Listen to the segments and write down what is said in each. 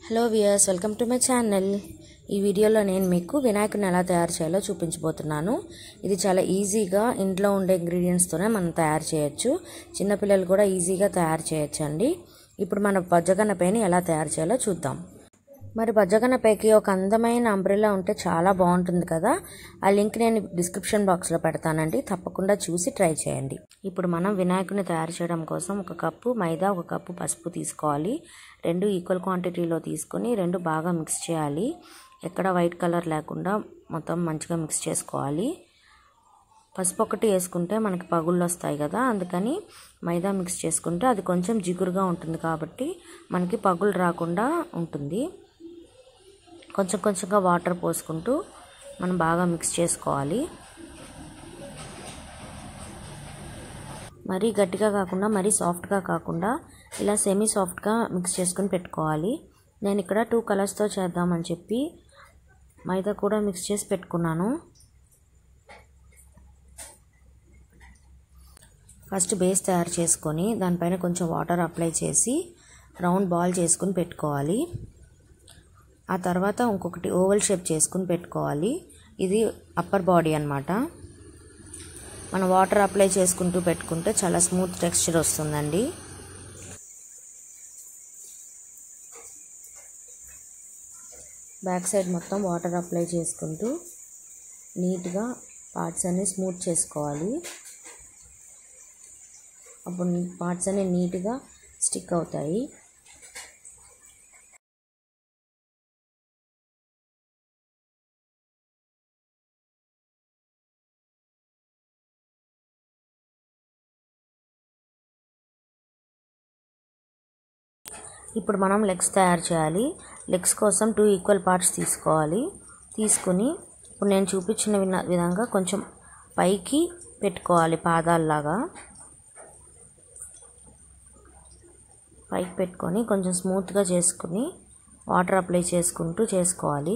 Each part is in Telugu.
hello viewers welcome to my channel ఈ వీడియోలో నేను మీకు వినాయకుడిని ఎలా తయారు చేయాలో చూపించబోతున్నాను ఇది చాలా ఈజీగా ఇంట్లో ఉండే ఇంగ్రీడియంట్స్తోనే మనం తయారు చేయొచ్చు చిన్నపిల్లలు కూడా ఈజీగా తయారు చేయొచ్చండి ఇప్పుడు మన బజ్జగన్నపైని ఎలా తయారు చేయాలో చూద్దాం మరి బజ్జగన్నపైకి ఒక అందమైన అంబ్రెల్లా ఉంటే చాలా బాగుంటుంది కదా ఆ లింక్ నేను డిస్క్రిప్షన్ బాక్స్లో పెడతానండి తప్పకుండా చూసి ట్రై చేయండి ఇప్పుడు మనం వినాయకుడిని తయారు చేయడం కోసం ఒక కప్పు మైదా ఒక కప్పు పసుపు తీసుకోవాలి రెండు ఈక్వల్ క్వాంటిటీలో తీసుకొని రెండు బాగా మిక్స్ చేయాలి ఎక్కడ వైట్ కలర్ లేకుండా మొత్తం మంచిగా మిక్స్ చేసుకోవాలి పసుపు ఒకటి వేసుకుంటే మనకి పగుళ్ళు వస్తాయి కదా అందుకని మైదా మిక్స్ చేసుకుంటే అది కొంచెం జిగురుగా ఉంటుంది కాబట్టి మనకి పగులు రాకుండా ఉంటుంది కొంచెం కొంచెంగా వాటర్ పోసుకుంటూ మనం బాగా మిక్స్ చేసుకోవాలి మరీ గట్టిగా కాకుండా మరీ సాఫ్ట్గా కాకుండా ఇలా సెమీ సాఫ్ట్గా మిక్స్ చేసుకుని పెట్టుకోవాలి నేను ఇక్కడ టూ కలర్స్తో చేద్దామని చెప్పి మైదా కూడా మిక్స్ చేసి పెట్టుకున్నాను ఫస్ట్ బేస్ తయారు చేసుకొని దానిపైన కొంచెం వాటర్ అప్లై చేసి రౌండ్ బాల్ చేసుకుని పెట్టుకోవాలి ఆ తర్వాత ఇంకొకటి ఓవల్ షేప్ చేసుకుని పెట్టుకోవాలి ఇది అప్పర్ బాడీ అనమాట మనం వాటర్ అప్లై చేసుకుంటూ పెట్టుకుంటే చాలా స్మూత్ టెక్స్చర్ వస్తుందండి బ్యాక్ సైడ్ మొత్తం వాటర్ అప్లై చేసుకుంటూ నీట్గా పార్ట్స్ అన్ని స్మూత్ చేసుకోవాలి అప్పుడు పార్ట్స్ అన్ని నీట్గా స్టిక్ అవుతాయి ఇప్పుడు మనం లెగ్స్ తయారు చేయాలి లెగ్స్ కోసం టూ ఈక్వల్ పార్ట్స్ తీసుకోవాలి తీసుకుని ఇప్పుడు నేను చూపించిన విధంగా కొంచెం పైకి పెట్టుకోవాలి పాదాల్లాగా పైకి పెట్టుకొని కొంచెం స్మూత్గా చేసుకుని వాటర్ అప్లై చేసుకుంటూ చేసుకోవాలి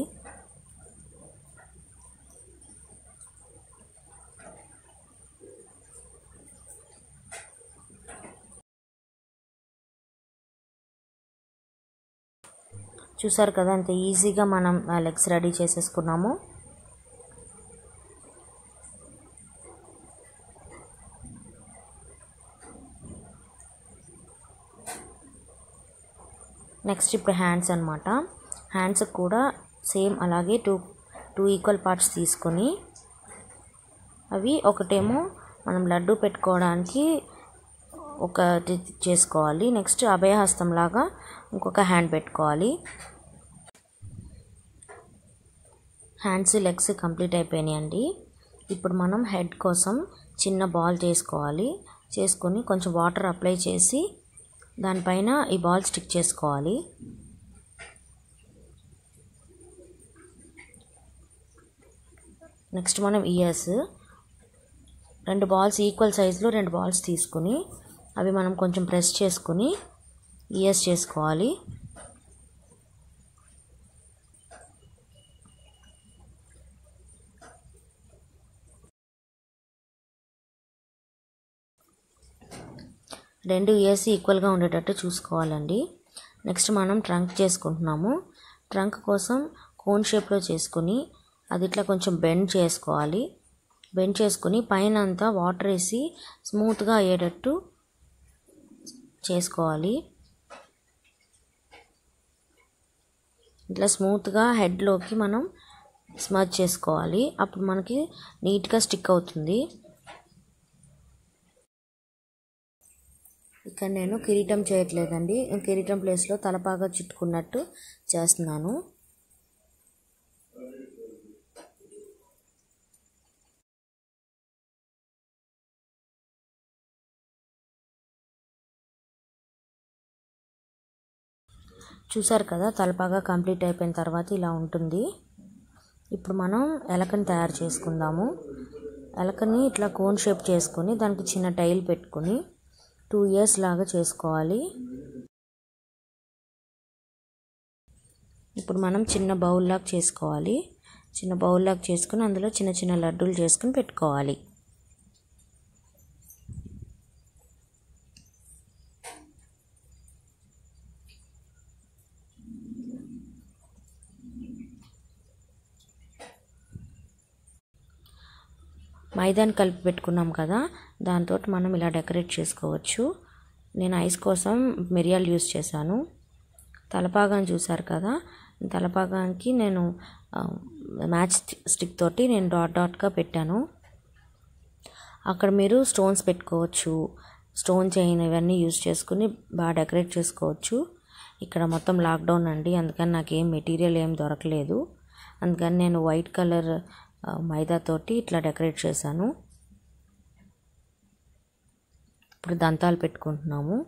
చూసారు కదా అంత ఈజీగా మనం లెగ్స్ రెడీ చేసేసుకున్నాము నెక్స్ట్ ఇప్పుడు హ్యాండ్స్ అనమాట హ్యాండ్స్ కూడా సేమ్ అలాగే టూ టూ ఈక్వల్ పార్ట్స్ తీసుకొని అవి ఒకటేమో మనం లడ్డు పెట్టుకోవడానికి ఒకటి చేసుకోవాలి నెక్స్ట్ అభయహస్తం లాగా ఇంకొక హ్యాండ్ పెట్టుకోవాలి హ్యాండ్స్ లెగ్స్ కంప్లీట్ అయిపోయినాయండి ఇప్పుడు మనం హెడ్ కోసం చిన్న బాల్ చేసుకోవాలి చేసుకొని కొంచెం వాటర్ అప్లై చేసి దానిపైన ఈ బాల్ స్టిక్ చేసుకోవాలి నెక్స్ట్ మనం ఇయర్స్ రెండు బాల్స్ ఈక్వల్ సైజులో రెండు బాల్స్ తీసుకుని అవి మనం కొంచెం ప్రెస్ చేసుకుని ఇయర్స్ చేసుకోవాలి రెండు ఇయర్స్ ఈక్వల్గా ఉండేటట్టు చూసుకోవాలండి నెక్స్ట్ మనం ట్రంక్ చేసుకుంటున్నాము ట్రంక్ కోసం కోన్ షేప్లో చేసుకుని అది ఇట్లా కొంచెం బెండ్ చేసుకోవాలి బెండ్ చేసుకుని పైన అంతా వాటర్ వేసి స్మూత్గా అయ్యేటట్టు చేసుకోవాలి ఇట్లా స్మూత్గా హెడ్లోకి మనం స్మచ్ చేసుకోవాలి అప్పుడు మనకి నీట్గా స్టిక్ అవుతుంది ఇక్కడ నేను కిరీటం చేయట్లేదండి కిరీటం ప్లేస్లో తలపాగా చుట్టుకున్నట్టు చేస్తున్నాను చూసారు కదా తలపాగా కంప్లీట్ అయిపోయిన తర్వాత ఇలా ఉంటుంది ఇప్పుడు మనం ఎలకని తయారు చేసుకుందాము ఎలకని ఇట్లా కోన్ షేప్ చేసుకొని దానికి చిన్న టైల్ పెట్టుకొని టూ ఇయర్స్ లాగా చేసుకోవాలి ఇప్పుడు మనం చిన్న బౌల్ లాగా చేసుకోవాలి చిన్న బౌల్ లాగా చేసుకుని అందులో చిన్న చిన్న లడ్డూలు చేసుకుని పెట్టుకోవాలి మైదాని కలిపి పెట్టుకున్నాం కదా దాంతో మనం ఇలా డెకరేట్ చేసుకోవచ్చు నేను ఐస్ కోసం మిరియాలు యూస్ చేశాను తలపాగాన్ చూసారు కదా తలపాగానికి నేను మ్యాచ్ స్టిక్ తోటి నేను డాట్ డాట్గా పెట్టాను అక్కడ మీరు స్టోన్స్ పెట్టుకోవచ్చు స్టోన్ చైన్ ఇవన్నీ యూస్ చేసుకుని బాగా డెకరేట్ చేసుకోవచ్చు ఇక్కడ మొత్తం లాక్డౌన్ అండి అందుకని నాకు ఏం మెటీరియల్ ఏం దొరకలేదు అందుకని నేను వైట్ కలర్ మైదాతోటి ఇట్లా డెకరేట్ చేశాను ఇప్పుడు దంతాలు పెట్టుకుంటున్నాము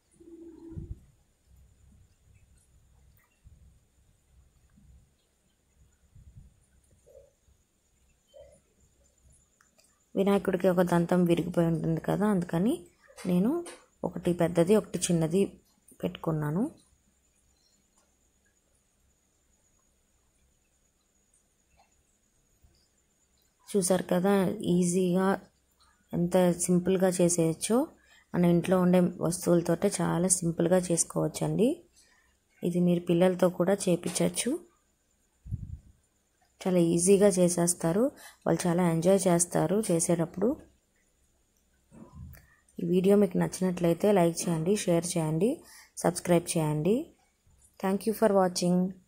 వినాయకుడికి ఒక దంతం విరిగిపోయి ఉంటుంది కదా అందుకని నేను ఒకటి పెద్దది ఒకటి చిన్నది పెట్టుకున్నాను చూసారు కదా ఈజీగా ఎంత సింపుల్గా చేసేయచ్చో మన ఇంట్లో ఉండే వస్తువులతోటే చాలా సింపుల్గా చేసుకోవచ్చండి ఇది మీరు పిల్లలతో కూడా చేపించవచ్చు చాలా ఈజీగా చేసేస్తారు వాళ్ళు చాలా ఎంజాయ్ చేస్తారు చేసేటప్పుడు ఈ వీడియో మీకు నచ్చినట్లయితే లైక్ చేయండి షేర్ చేయండి సబ్స్క్రైబ్ చేయండి థ్యాంక్ యూ ఫర్ వాచింగ్